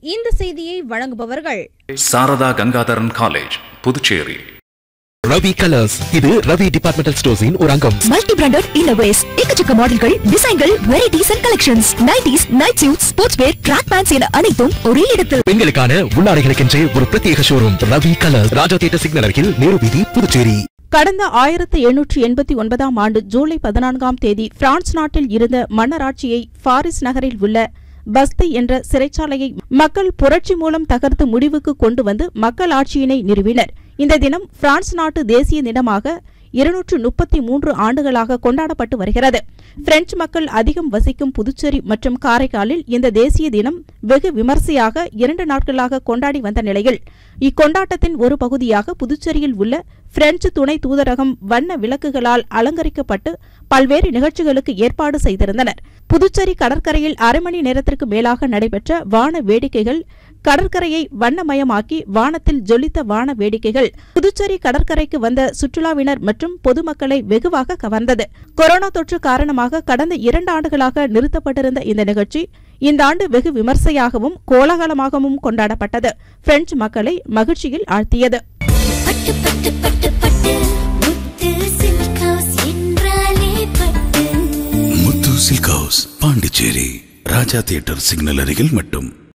இந்த செய்தியை வழங்குபவர்கள் சாரதா கங்காதரன் காலேஜ் புதுச்சேரி ரவி கலர்ஸ் இது ரவி டிபார்ட்மெண்டல் ஸ்டோர்ஸின் ஒரு அங்கம் மல்டி பிராண்டட் இன்னோவேஸ் எக்கச்சக்க மாடல்கள் டிசைன்கள் varieties and collections nighties night suit sports wear track pants என அனைத்தும் ஒரே இடத்தில் பெண்களுக்கான உள்ளாடைகளுக்கென்றே ஒரு பிரத்யேக showroom Ravi colours Raja theatre signal அருகில் நேரு வீதி புதுச்சேரி கடந்த ஆயிரத்து எண்ணூற்று எண்பத்தி ஒன்பதாம் ஆண்டு ஜூலை பதினான்காம் தேதி பிரான்ஸ் நாட்டில் இருந்த மன்னராட்சியை பாரிஸ் நகரில் உள்ள பஸ்தி என்ற சிறைச்சாலையை மக்கள் புரட்சி மூலம் தகர்த்து முடிவுக்கு கொண்டு வந்து மக்கள் ஆட்சியினை நிறுவினர் இந்த தினம் பிரான்ஸ் நாட்டு தேசிய தினமாக இருநூற்று முப்பத்தி மூன்று ஆண்டுகளாக கொண்டாடப்பட்டு வருகிறது பிரெஞ்சு மக்கள் அதிகம் வசிக்கும் புதுச்சேரி மற்றும் காரைக்காலில் இந்த தேசிய தினம் வெகு விமர்சையாக இரண்டு நாட்களாக கொண்டாடி வந்த நிலையில் இக்கொண்டாட்டத்தின் ஒரு பகுதியாக புதுச்சேரியில் உள்ள பிரெஞ்சு துணை தூதரகம் வண்ண விளக்குகளால் அலங்கரிக்கப்பட்டு பல்வேறு நிகழ்ச்சிகளுக்கு ஏற்பாடு செய்திருந்தனர் புதுச்சேரி கடற்கரையில் அரை மணி நேரத்திற்கு மேலாக நடைபெற்ற வான வேடிக்கைகள் கடற்கரையை வண்ணமயமாக்கி வானத்தில் ஜொலித்த வான வேடிக்கைகள் புதுச்சேரி கடற்கரைக்கு வந்த சுற்றுலாவினர் மற்றும் பொதுமக்களை வெகுவாக கவர்ந்தது கொரோனா தொற்று காரணமாக கடந்த இரண்டு ஆண்டுகளாக நிறுத்தப்பட்டிருந்த இந்த நிகழ்ச்சி இந்த ஆண்டு வெகு விமர்சையாகவும் கோலாகலமாகவும் கொண்டாடப்பட்டது பிரெஞ்சு மக்களை மகிழ்ச்சியில் ஆழ்த்தியது பட்டு பட்டு பட்டு பட்டு முத்து சில்க் ஹவுஸ் என்றாலே Pattu Muthu silk house Pondicherry Raja theatre signal அருகில் மட்டும்